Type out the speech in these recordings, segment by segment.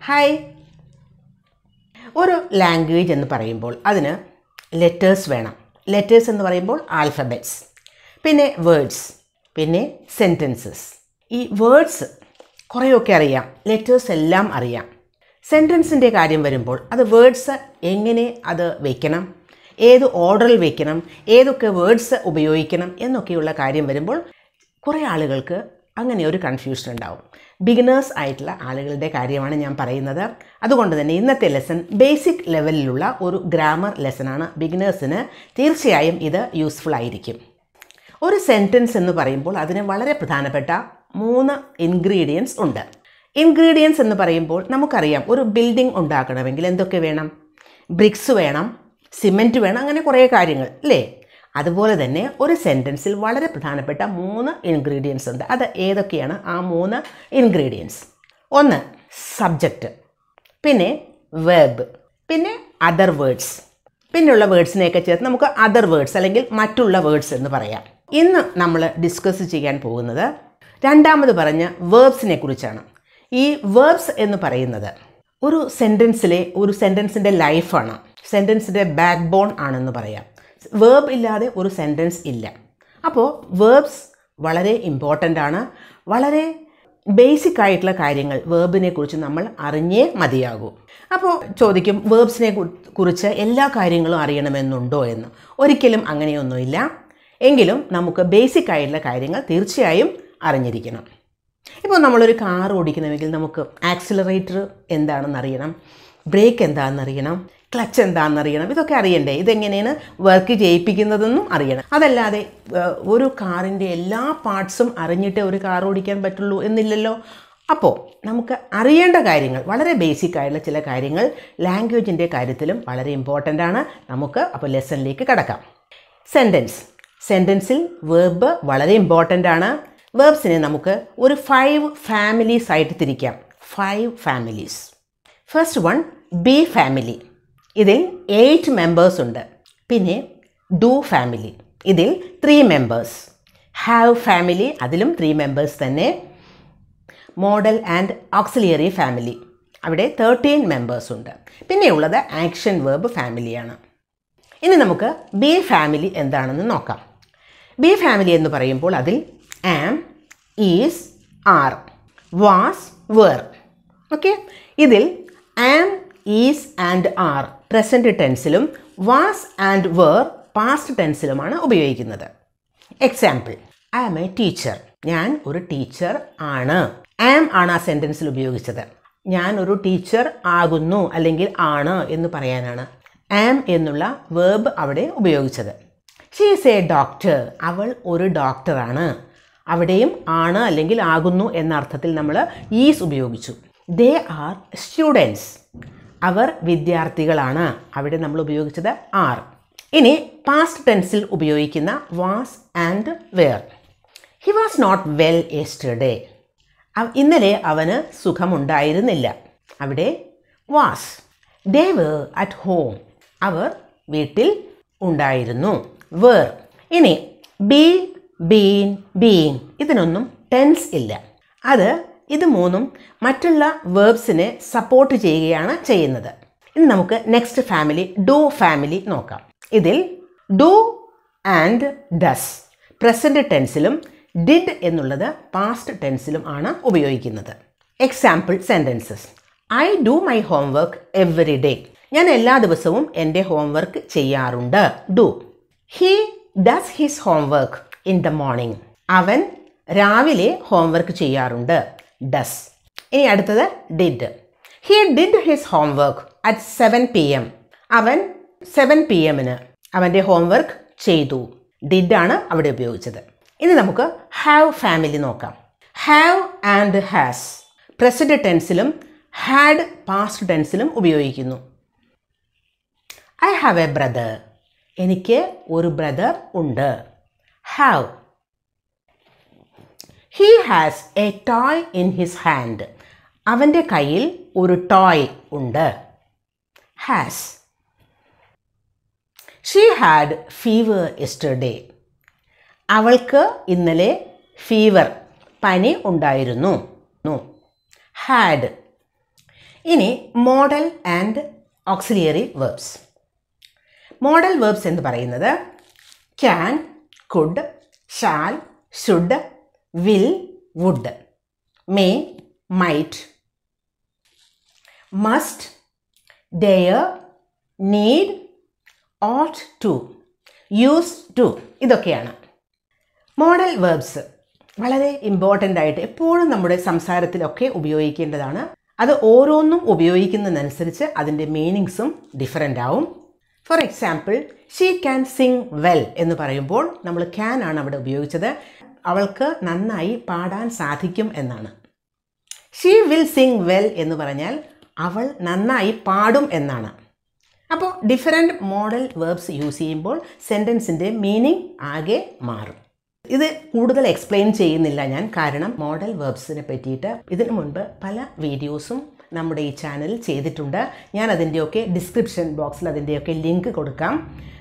hi ഒരു language എന്ന് പറയുമ്പോൾ അതിന് ലെറ്റേഴ്സ് വേണം ലെറ്റേഴ്സ് എന്ന് പറയുമ്പോൾ ആൽഫബറ്റ്സ് പിന്നെ വേർഡ്സ് പിന്നെ സെൻറ്റൻസസ് ഈ വേർഡ്സ് കുറേയൊക്കെ അറിയാം ലെറ്റേഴ്സ് എല്ലാം അറിയാം സെൻറ്റൻസിൻ്റെ കാര്യം വരുമ്പോൾ അത് വേർഡ്സ് എങ്ങനെ അത് വയ്ക്കണം ഏത് ഓർഡറിൽ വയ്ക്കണം ഏതൊക്കെ വേർഡ്സ് ഉപയോഗിക്കണം എന്നൊക്കെയുള്ള കാര്യം വരുമ്പോൾ കുറേ ആളുകൾക്ക് അങ്ങനെ ഒരു കൺഫ്യൂഷൻ ഉണ്ടാവും ബിഗിനേഴ്സ് ആയിട്ടുള്ള ആളുകളുടെ കാര്യമാണ് ഞാൻ പറയുന്നത് അതുകൊണ്ട് തന്നെ ഇന്നത്തെ ലെസൺ ബേസിക് ലെവലിലുള്ള ഒരു ഗ്രാമർ ലെസണാണ് ബിഗിനേഴ്സിന് തീർച്ചയായും ഇത് യൂസ്ഫുൾ ആയിരിക്കും ഒരു സെൻറ്റൻസ് എന്ന് പറയുമ്പോൾ അതിന് വളരെ പ്രധാനപ്പെട്ട മൂന്ന് ഇൻഗ്രീഡിയൻസ് ഉണ്ട് ഇൻഗ്രീഡിയൻസ് എന്ന് പറയുമ്പോൾ നമുക്കറിയാം ഒരു ബിൽഡിംഗ് ഉണ്ടാക്കണമെങ്കിൽ എന്തൊക്കെ വേണം ബ്രിക്സ് വേണം സിമെൻറ്റ് വേണം അങ്ങനെ കുറേ കാര്യങ്ങൾ അല്ലേ അതുപോലെ തന്നെ ഒരു സെൻറ്റൻസിൽ വളരെ പ്രധാനപ്പെട്ട മൂന്ന് ഇൻഗ്രീഡിയൻസ് ഉണ്ട് അത് ഏതൊക്കെയാണ് ആ മൂന്ന് ഇൻഗ്രീഡിയൻസ് ഒന്ന് സബ്ജക്റ്റ് പിന്നെ വേർബ് പിന്നെ അതർ വേർഡ്സ് പിന്നെയുള്ള വേർഡ്സിനെയൊക്കെ ചേർത്ത് നമുക്ക് അതർ വേർഡ്സ് അല്ലെങ്കിൽ മറ്റുള്ള വേർഡ്സ് എന്ന് പറയാം ഇന്ന് നമ്മൾ ഡിസ്കസ് ചെയ്യാൻ പോകുന്നത് രണ്ടാമത് പറഞ്ഞ വേർബ്സിനെ കുറിച്ചാണ് ഈ വേർബ്സ് എന്ന് പറയുന്നത് ഒരു സെൻറ്റൻസിലെ ഒരു സെൻറ്റൻസിൻ്റെ ലൈഫാണ് സെൻറ്റൻസിൻ്റെ ബാക്ക് ബോൺ ആണെന്ന് പറയാം വേർബ് ഇല്ലാതെ ഒരു സെൻറ്റൻസ് ഇല്ല അപ്പോൾ വേർബ്സ് വളരെ ഇമ്പോർട്ടൻ്റ് ആണ് വളരെ ബേസിക് ആയിട്ടുള്ള കാര്യങ്ങൾ വേർബിനെ കുറിച്ച് നമ്മൾ അറിഞ്ഞേ മതിയാകൂ അപ്പോൾ ചോദിക്കും വേർബ്സിനെ കുറിച്ച് എല്ലാ കാര്യങ്ങളും അറിയണമെന്നുണ്ടോ എന്ന് ഒരിക്കലും അങ്ങനെയൊന്നുമില്ല എങ്കിലും നമുക്ക് ബേസിക് ആയിട്ടുള്ള കാര്യങ്ങൾ തീർച്ചയായും അറിഞ്ഞിരിക്കണം ഇപ്പോൾ നമ്മളൊരു കാർ ഓടിക്കണമെങ്കിൽ നമുക്ക് ആക്സിലറേറ്റർ എന്താണെന്ന് അറിയണം ബ്രേക്ക് എന്താണെന്ന് അറിയണം ക്ലച്ച് എന്താണെന്ന് അറിയണം ഇതൊക്കെ അറിയണ്ടേ ഇതെങ്ങനെയാണ് വർക്ക് ചെയ്യിപ്പിക്കുന്നതെന്നും അറിയണം അതല്ലാതെ ഏഹ്, ഒരു കാറിൻ്റെ എല്ലാ പാർട്സും അറിഞ്ഞിട്ടേ ഒരു കാർ ഓടിക്കാൻ പറ്റുള്ളൂ എന്നില്ലല്ലോ അപ്പോൾ നമുക്ക് അറിയേണ്ട കാര്യങ്ങൾ വളരെ ബേസിക് ആയിട്ടുള്ള ചില കാര്യങ്ങൾ ലാംഗ്വേജിൻ്റെ കാര്യത്തിലും വളരെ ഇമ്പോർട്ടൻ്റ് ആണ് നമുക്ക് അപ്പോൾ ലെസണിലേക്ക് കടക്കാം സെൻറ്റൻസ് സെൻറ്റൻസിൽ വേർബ് വളരെ ഇമ്പോർട്ടൻ്റ് ആണ് വേർബ്സിനെ നമുക്ക് ഒരു ഫൈവ് ഫാമിലീസ് ആയിട്ട് തിരിക്കാം five families first one be family ഇതിൽ എയ്റ്റ് മെമ്പേഴ്സ് ഉണ്ട് പിന്നെ ഡു ഫാമിലി ഇതിൽ ത്രീ മെമ്പേഴ്സ് ഹാവ് ഫാമിലി അതിലും ത്രീ മെമ്പേഴ്സ് തന്നെ മോഡൽ ആൻഡ് ഓക്സിലിയറി ഫാമിലി അവിടെ തേർട്ടീൻ മെമ്പേഴ്സ് ഉണ്ട് പിന്നെയുള്ളത് ആക്ഷൻ വേർബ് ഫാമിലിയാണ് ഇനി നമുക്ക് ബി ഫാമിലി എന്താണെന്ന് നോക്കാം ബി ഫാമിലി എന്ന് പറയുമ്പോൾ അതിൽ am is are was were okay ഇതിൽ am is and are present ടെൻസിലും വാസ് ആൻഡ് വേർ പാസ്റ്റ് ടെൻസിലുമാണ് ഉപയോഗിക്കുന്നത് example I am a teacher ഞാൻ ഒരു ടീച്ചർ ആണ് ആം ആണ് ആ സെൻറ്റൻസിൽ ഉപയോഗിച്ചത് ഞാൻ ഒരു ടീച്ചർ ആകുന്നു അല്ലെങ്കിൽ ആണ് എന്ന് പറയാനാണ് ആം എന്നുള്ള വേർബ് അവിടെ ഉപയോഗിച്ചത് ഷീ ഈസ് എ ഡോക്ടർ അവൾ ഒരു ഡോക്ടറാണ് അവിടെയും ആണ് അല്ലെങ്കിൽ ആകുന്നു എന്ന അർത്ഥത്തിൽ നമ്മൾ ഈസ് ഉപയോഗിച്ചു ദേ ആർ സ്റ്റുഡൻസ് അവർ വിദ്യാർത്ഥികളാണ് അവിടെ നമ്മൾ ഉപയോഗിച്ചത് ആർ ഇനി പാസ്റ്റ് ടെൻസിൽ ഉപയോഗിക്കുന്ന was and were he was not well yesterday ഇന്നലെ അവന് സുഖമുണ്ടായിരുന്നില്ല അവിടെ was they were at home അവർ വീട്ടിൽ ഉണ്ടായിരുന്നു വേർ ഇനി ബി ബീൻ ബീങ് ഇതിനൊന്നും ടെൻസ് ഇല്ല അത് ഇത് മൂന്നും മറ്റുള്ള വേർബ്സിനെ സപ്പോർട്ട് ചെയ്യുകയാണ് ചെയ്യുന്നത് ഇനി നമുക്ക് നെക്സ്റ്റ് ഫാമിലി ഡു ഫാമിലി നോക്കാം ഇതിൽ ഡു ആൻഡ് ഡസ് പ്രസൻറ്റ് ടെൻസിലും ഡിഡ് എന്നുള്ളത് പാസ്റ്റ് ടെൻസിലും ആണ് ഉപയോഗിക്കുന്നത് example sentences I do my homework every day ഞാൻ എല്ലാ ദിവസവും എൻ്റെ ഹോംവർക്ക് ചെയ്യാറുണ്ട് do he does his homework in the morning അവൻ രാവിലെ ഹോംവർക്ക് ചെയ്യാറുണ്ട് ഡസ് ഇനി അടുത്തത് did he did his homework at seven P M അവൻ സെവൻ പി എമ്മിന് അവൻ്റെ ഹോംവർക്ക് ചെയ്തു ഡിഡ് ആണ് അവിടെ ഉപയോഗിച്ചത് ഇനി നമുക്ക് ഹാവ് ഫാമിലി നോക്കാം ഹാവ് ആൻഡ് ഹാസ് പ്രസൻറ്റ് ടെൻസിലും ഹാഡ് പാസ്റ്റ് ടെൻസിലും ഉപയോഗിക്കുന്നു ഐ ഹാവ് എ ബ്രദർ എനിക്ക് ഒരു ബ്രദർ ഉണ്ട് have he has a toy in his hand അവൻ്റെ കയ്യിൽ ഒരു ടോയ് ഉണ്ട് has she had fever yesterday അവൾക്ക് ഇന്നലെ ഫീവർ പനി ഉണ്ടായിരുന്നു ഹാഡ് ഇനി model and auxiliary verbs model verbs എന്ന് പറയുന്നത് can could shall should will would may might must dare need ought to use to ഇതൊക്കെയാണ് മോഡൽ വേർബ്സ് വളരെ ഇമ്പോർട്ടൻ്റ് ആയിട്ട് എപ്പോഴും നമ്മുടെ സംസാരത്തിലൊക്കെ ഉപയോഗിക്കേണ്ടതാണ് അത് ഓരോന്നും ഉപയോഗിക്കുന്നതിനനുസരിച്ച് അതിൻ്റെ മീനിങ്സും ഡിഫറെൻ്റ് ആവും for example she can sing well എന്ന് പറയുമ്പോൾ നമ്മൾ ക്യാൻ ആണ് അവിടെ ഉപയോഗിച്ചത് അവൾക്ക് നന്നായി പാടാൻ സാധിക്കും എന്നാണ് ഷീ വിൽ സിങ് വെൽ എന്ന് പറഞ്ഞാൽ അവൾ നന്നായി പാടും എന്നാണ് അപ്പോൾ ഡിഫറെൻറ്റ് മോഡൽ വേർബ്സ് യൂസ് ചെയ്യുമ്പോൾ സെൻറ്റൻസിൻ്റെ മീനിങ് ആകെ മാറും ഇത് കൂടുതൽ എക്സ്പ്ലെയിൻ ചെയ്യുന്നില്ല ഞാൻ കാരണം മോഡൽ വേർബ്സിനെ പറ്റിയിട്ട് ഇതിനു മുൻപ് പല വീഡിയോസും നമ്മുടെ ഈ ചാനലിൽ ചെയ്തിട്ടുണ്ട് ഞാൻ അതിൻ്റെയൊക്കെ ഡിസ്ക്രിപ്ഷൻ ബോക്സിൽ അതിൻ്റെയൊക്കെ ലിങ്ക് കൊടുക്കാം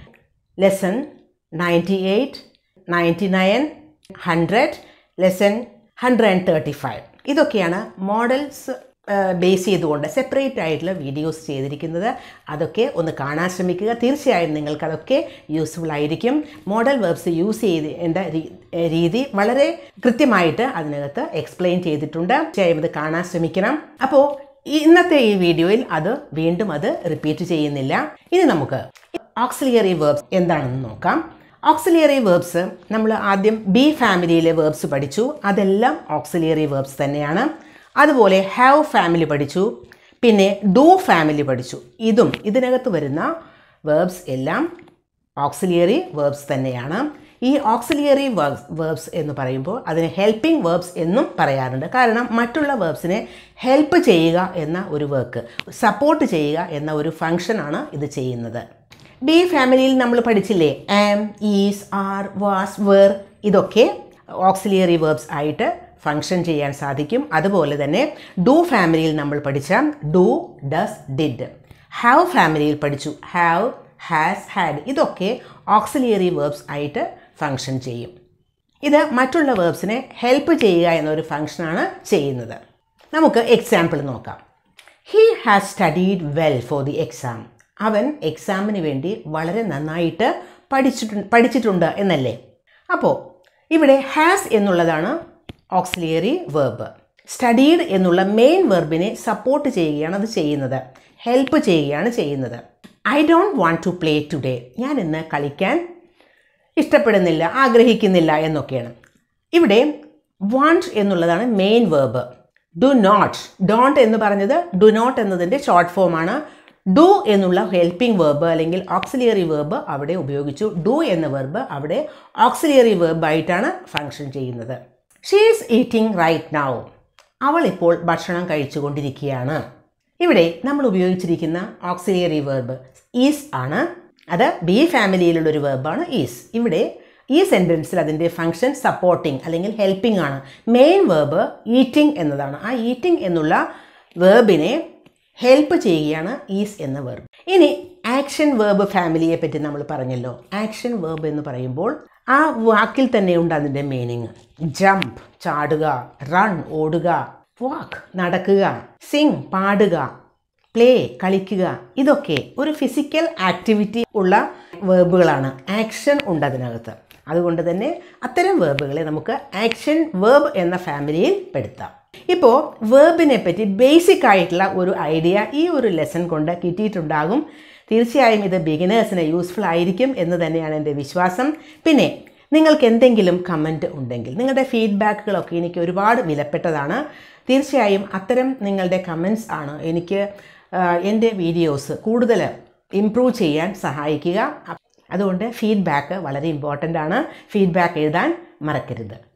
lesson ninety eight ninety nine hundred lesson hundred and thirty five ഇതൊക്കെയാണ് മോഡൽസ് ബേസ് ചെയ്തുകൊണ്ട് സെപ്പറേറ്റ് ആയിട്ടുള്ള വീഡിയോസ് ചെയ്തിരിക്കുന്നത് അതൊക്കെ ഒന്ന് കാണാൻ ശ്രമിക്കുക തീർച്ചയായും നിങ്ങൾക്ക് അതൊക്കെ യൂസ്ഫുൾ ആയിരിക്കും മോഡൽ വേർബ്സ് യൂസ് ചെയ്യേണ്ട രീ- രീതി വളരെ കൃത്യമായിട്ട് അതിനകത്ത് എക്സ്പ്ലെയിൻ ചെയ്തിട്ടുണ്ട് തീർച്ചയായും ഇത് കാണാൻ ശ്രമിക്കണം അപ്പോൾ ഇന്നത്തെ ഈ വീഡിയോയിൽ അത് വീണ്ടും അത് റിപ്പീറ്റ് ചെയ്യുന്നില്ല ഇനി നമുക്ക് ഓക്സിലിയറി വേർബ്സ് എന്താണെന്ന് നോക്കാം ഓക്സിലിയറി വേർബ്സ് നമ്മൾ ആദ്യം ബി ഫാമിലിയിലെ വേർബ്സ് പഠിച്ചു അതെല്ലാം ഓക്സിലിയറി വേർബ്സ് തന്നെയാണ് അതുപോലെ ഹാവ് ഫാമിലി പഠിച്ചു പിന്നെ ഡു ഫാമിലി പഠിച്ചു ഇതും ഇതിനകത്ത് വരുന്ന വേർബ്സ് എല്ലാം ഓക്സിലിയറി വേർബ്സ് തന്നെയാണ് ഈ ഓക്സിലിയറി വേർബ്സ് വേർബ്സ് എന്ന് പറയുമ്പോൾ അതിന് ഹെൽപ്പിംഗ് വേർബ്സ് എന്നും പറയാറുണ്ട് കാരണം മറ്റുള്ള വേർബ്സിനെ ഹെൽപ്പ് ചെയ്യുക എന്ന ഒരു വർക്ക് സപ്പോർട്ട് ചെയ്യുക എന്ന ഒരു ഫങ്ഷനാണ് ഇത് ചെയ്യുന്നത് ബി ഫാമിലിയിൽ നമ്മൾ പഠിച്ചില്ലേ am is are was were ഇതൊക്കെ ഓക്സിലിയറി വേർബ്സ് ആയിട്ട് ഫങ്ഷൻ ചെയ്യാൻ സാധിക്കും അതുപോലെ തന്നെ ഡു ഫാമിലിയിൽ നമ്മൾ പഠിച്ച ഡു ഡസ് ഡിഡ് ഹാവ് ഫാമിലിയിൽ പഠിച്ചു ഹാവ് ഹാസ് ഹാഡ് ഇതൊക്കെ ഓക്സിലിയറി വേർബ്സ് ആയിട്ട് ഫങ്ഷൻ ചെയ്യും ഇത് മറ്റുള്ള വേർബ്സിനെ ഹെൽപ്പ് ചെയ്യുക എന്നൊരു ഫങ്ഷനാണ് ചെയ്യുന്നത് നമുക്ക് എക്സാമ്പിൾ നോക്കാം he has studied well for the exam അവൻ എക്സാമിന് വേണ്ടി വളരെ നന്നായിട്ട് പഠിച്ചിട്ടുണ്ട് പഠിച്ചിട്ടുണ്ട് എന്നല്ലേ അപ്പോൾ ഇവിടെ ഹാസ് എന്നുള്ളതാണ് ഓക്സിലിയറി വേർബ് സ്റ്റഡീഡ് എന്നുള്ള മെയിൻ വെർബിനെ സപ്പോർട്ട് ചെയ്യുകയാണ് അത് ചെയ്യുന്നത് ഹെൽപ്പ് ചെയ്യുകയാണ് ചെയ്യുന്നത് I don't want to play today ഞാൻ ഇന്ന് കളിക്കാൻ ഇഷ്ടപ്പെടുന്നില്ല ആഗ്രഹിക്കുന്നില്ല എന്നൊക്കെയാണ് ഇവിടെ വാണ്ട് എന്നുള്ളതാണ് main verb do not don't എന്ന് പറഞ്ഞത് ഡു നോട്ട് എന്നതിൻ്റെ ഷോർട്ട് ഫോമാണ് ഡു എന്നുള്ള ഹെൽപ്പിംഗ് വേർബ് അല്ലെങ്കിൽ ഓക്സിലിയറി വേർബ് അവിടെ ഉപയോഗിച്ചു ഡു എന്ന വെർബ് അവിടെ ഓക്സിലിയറി വേർബായിട്ടാണ് ഫങ്ഷൻ ചെയ്യുന്നത് she is eating right now അവൾ ഇപ്പോൾ ഭക്ഷണം കഴിച്ചുകൊണ്ടിരിക്കുകയാണ് ഇവിടെ നമ്മൾ ഉപയോഗിച്ചിരിക്കുന്ന ഓക്സിലിയറി വേർബ് ഈസ് ആണ് അത് ബി ഫാമിലിയിലുള്ള ഒരു വേർബാണ് ഈസ് ഇവിടെ ഈ സെൻറ്റൻസിൽ അതിൻ്റെ ഫങ്ഷൻ സപ്പോർട്ടിംഗ് അല്ലെങ്കിൽ ഹെൽപ്പിംഗ് ആണ് മെയിൻ വേർബ് ഈറ്റിംഗ് എന്നതാണ് ആ ഈറ്റിംഗ് എന്നുള്ള വേർബിനെ ഹെൽപ്പ് ചെയ്യുകയാണ് ഈസ് എന്ന വേർബ് ഇനി ആക്ഷൻ വേർബ് ഫാമിലിയെ പറ്റി നമ്മൾ പറഞ്ഞല്ലോ ആക്ഷൻ വേർബ് എന്ന് പറയുമ്പോൾ ആ വാക്കിൽ തന്നെയുണ്ട് അതിൻ്റെ മീനിങ് ജംപ് ചാടുക റൺ ഓടുക വാക്ക് നടക്കുക സിങ് പാടുക പ്ലേ കളിക്കുക ഇതൊക്കെ ഒരു ഫിസിക്കൽ ആക്ടിവിറ്റി ഉള്ള വേർബുകളാണ് ആക്ഷൻ ഉണ്ട് അതിനകത്ത് അതുകൊണ്ട് തന്നെ അത്തരം വേർബുകളെ നമുക്ക് ആക്ഷൻ വേർബ് എന്ന ഫാമിലിയിൽ പെടുത്താം ഇപ്പോൾ വേർബിനെ പറ്റി ബേസിക് ആയിട്ടുള്ള ഒരു ഐഡിയ ഈ ഒരു ലെസൺ കൊണ്ട് കിട്ടിയിട്ടുണ്ടാകും തീർച്ചയായും ഇത് ബിഗിനേഴ്സിന് യൂസ്ഫുൾ ആയിരിക്കും എന്ന് തന്നെയാണ് എൻ്റെ വിശ്വാസം പിന്നെ നിങ്ങൾക്ക് എന്തെങ്കിലും കമൻറ്റ് ഉണ്ടെങ്കിൽ നിങ്ങളുടെ ഫീഡ്ബാക്കുകളൊക്കെ എനിക്ക് ഒരുപാട് വിലപ്പെട്ടതാണ് തീർച്ചയായും അത്തരം നിങ്ങളുടെ കമൻസ് ആണ് എനിക്ക് ആ, എൻ്റെ വീഡിയോസ് കൂടുതൽ ഇംപ്രൂവ് ചെയ്യാൻ സഹായിക്കുക അതുകൊണ്ട് ഫീഡ്ബാക്ക് വളരെ ഇമ്പോർട്ടൻ്റ് ആണ് ഫീഡ്ബാക്ക് എഴുതാൻ മറക്കരുത്